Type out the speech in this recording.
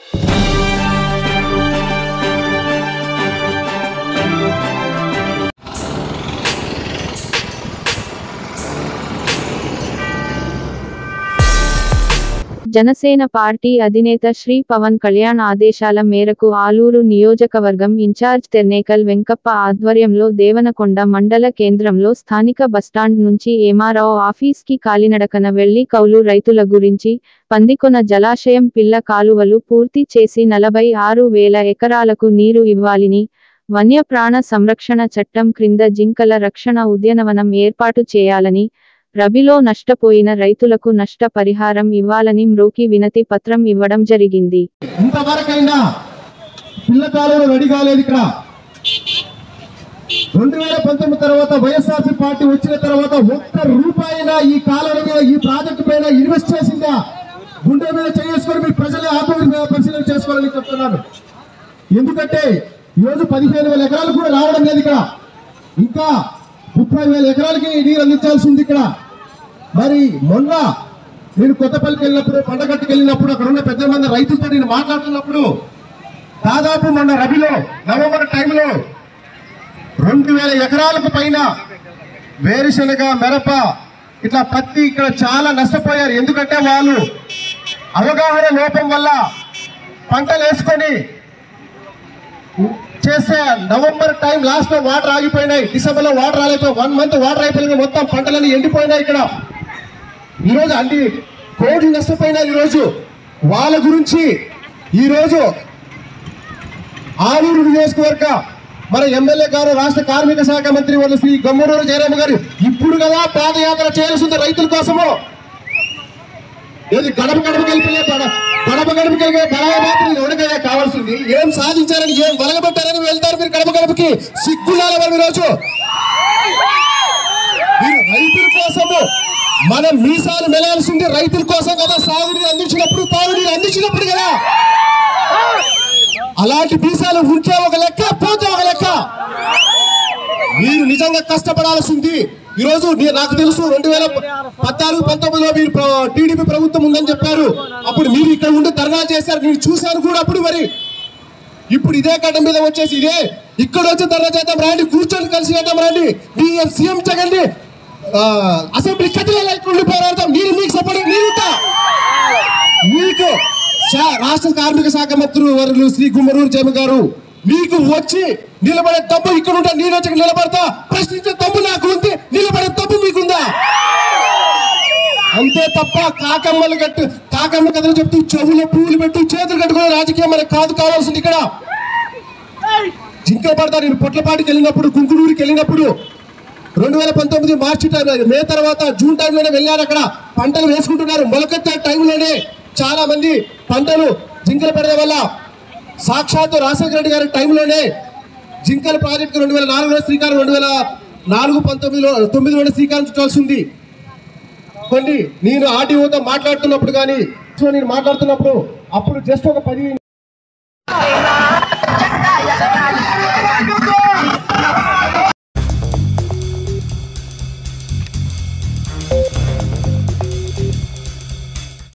Janasena party అధినేత శ్రీ పవన్ కళ్యాణ్ ఆదేశాల మేరకు ఆలూరు నియోజకవర్గం ఇన్ఛార్జ్ తెర్నేకల్ వెంకప్ప ఆధ్వర్యంలో దేవనకొండ మండల కేంద్రంలో స్థానిక బస్టాండ్ నుంచి ఏమారావు ఆఫీస్ కి కాలినడకన వెళ్లి కౌలు రైతుల గురించి పందికొన జలాశయం పిల్ల కాలువలు పూర్తి చేసి నలభై ఆరు వేల ఎకరాలకు నీరు ఇవ్వాలని వన్యప్రాణ సంరక్షణ చట్టం క్రింద జింకల రక్షణ ఉద్యానవనం ఏర్పాటు చేయాలని రబీలో నష్టపోయిన రైతులకు నష్ట పరిహారం ఇవ్వాలని మ్రోకి వినతి పత్రం ఇవ్వడం జరిగింది ఇంతవరకైనా పిల్ల కాలువలు రెడీ కాలేదు ఇక్కడ రెండు వేల పంతొమ్మిది తర్వాత వైఎస్ఆర్సీ పార్టీ వచ్చిన తర్వాత ఒక్క రూపాయినా ఈ కాలువల మీద ఈ ప్రాజెక్టు పైన ఇన్వెస్ట్ చేసిందా గుండె మీద చేసుకొని మీ ప్రజలే ఆత్మ పరిశీలన చేసుకోవాలని చెప్తున్నాను ఎందుకంటే ఈరోజు పదిహేను వేల ఎకరాలు కూడా రావడం లేదు ఇక్కడ ఇంకా ముప్పై వేల ఎకరాలకి నీరు అందించాల్సి ఉంది ఇక్కడ మరి మొన్న నేను కొత్తపల్లికి వెళ్ళినప్పుడు పండగట్టుకు వెళ్ళినప్పుడు అక్కడ ఉన్న పెద్ద మంది రైతులతో నేను మాట్లాడుతున్నప్పుడు దాదాపు మొన్న రబీలో నవంబర్ టైంలో రెండు వేల ఎకరాలకు పైన వేరుశనగ మిరప ఇట్లా పత్తి ఇక్కడ చాలా నష్టపోయారు ఎందుకంటే వాళ్ళు అవగాహన లోపం వల్ల పంటలు వేసుకొని చేస్తే నవంబర్ టైం లాస్ట్ లో వాటర్ ఆగిపోయినాయి డిసెంబర్ లో వాటర్ రాలేదు వన్ మంత్ వాటర్ అయిపోయినాయి మొత్తం పంటలన్నీ ఎండిపోయినాయి ఇక్కడ ఈరోజు అన్ని కోట్లు నష్టపోయినాయి ఈరోజు వాళ్ళ గురించి ఈరోజు ఆలూరు నియోజకవర్గ మన ఎమ్మెల్యే గారు రాష్ట్ర కార్మిక శాఖ మంత్రి వాళ్ళు శ్రీ గమ్మడూరు జయరామ గారు ఇప్పుడు కదా పాదయాత్ర చేయాల్సి ఉంది రైతుల కోసము ఏది గడప గడపకి వెళ్ళిపోయే గడ- గడప గడపకి వెళ్ళే బలాయ మాత్రం ఎవరికైనా కావాల్సింది ఏం సాధించారని ఏం వెలగబెట్టారని వెళ్తారు మీరు గడప గడపకి సిగ్గులాల మరి ఈరోజు మీరు రైతుల కోసము మనం మీసాలు మెలాల్సింది రైతుల కోసం కదా సాగునీరు అందించినప్పుడు తాగునీరు అందించినప్పుడు కదా అలాంటి మీసాలు ఉంటే ఒక లెక్క పోతే ఒక లెక్క మీరు నిజంగా కష్టపడాల్సింది ఈ రోజు నీ- నాకు తెలుసు రెండు వేల పద్నాలుగు పంతొమ్మిదిలో మీరు ప్ర- టీడీపీ ప్రభుత్వం ఉందని చెప్పారు అప్పుడు మీరు ఇక్కడ ఉండి ధర్నా చేశారు నేను చూశాను కూడా అప్పుడు మరి ఇప్పుడు ఇదే గడ్డ మీద వచ్చేసి ఇదే ఇక్కడ వచ్చి ధర్నా చేద్దాం రండి కూర్చొని కలిసి చేద్దాం రండి మీ సీఎం జగన్ ని ఆ, అసెంబ్లీ కట్టెల ఉండి పోరాడతాం నేను మీకు సపోర్ట్ నేను ఉంటా. మీకు శా- రాష్ట్ర కార్మిక శాఖ మంత్రి వర్యులు శ్రీ గుమ్మరూరు జమి గారు మీకు వచ్చి నిలబడే తప్పు ఇక్కడ ఉంటా నేను వచ్చి ఇక్కడ నిలబడతా ప్రశ్నించే తప్పు నాకు ఉంది నిలబడే తప్పు మీకుందా అంతే తప్ప కాకమ్మలు కట్టు కాకమ్మ కథలు చెప్తూ చెవులో పువ్వులు పెట్టు చేతులు కట్టుకునే రాజకీయం మనకు కాదు కావాల్సింది ఇక్కడ జింకలు పడతా నేను పొట్లపాటికి వెళ్ళినప్పుడు కుంకుడూరికి వెళ్ళినప్పుడు రెండు వేల పంతొమ్మిది మార్చి టైం- మే తర్వాత జూన్ టైంలోనే వెళ్ళారు అక్కడ పంటలు వేసుకుంటున్నారు మొలకెత్తే టైంలోనే చాలా మంది పంటలు జింకలు పడే వల్ల సాక్షాత్తు రాజశేఖర రెడ్డి గారి టైంలోనే జింకల ప్రాజెక్టు రెండు వేల నాలుగులో శ్రీకారం రెండు వేల నాలుగు పంతొమ్మిదిలో తొమ్మిదిలోనే శ్రీకారం చుట్టాల్సి ఉంది కొన్ని నేను ఆర్టీఓతో మాట్లాడుతున్నప్పుడు కానీ సో నేను మాట్లాడుతున్నప్పుడు అప్పుడు జస్ట్ ఒక పది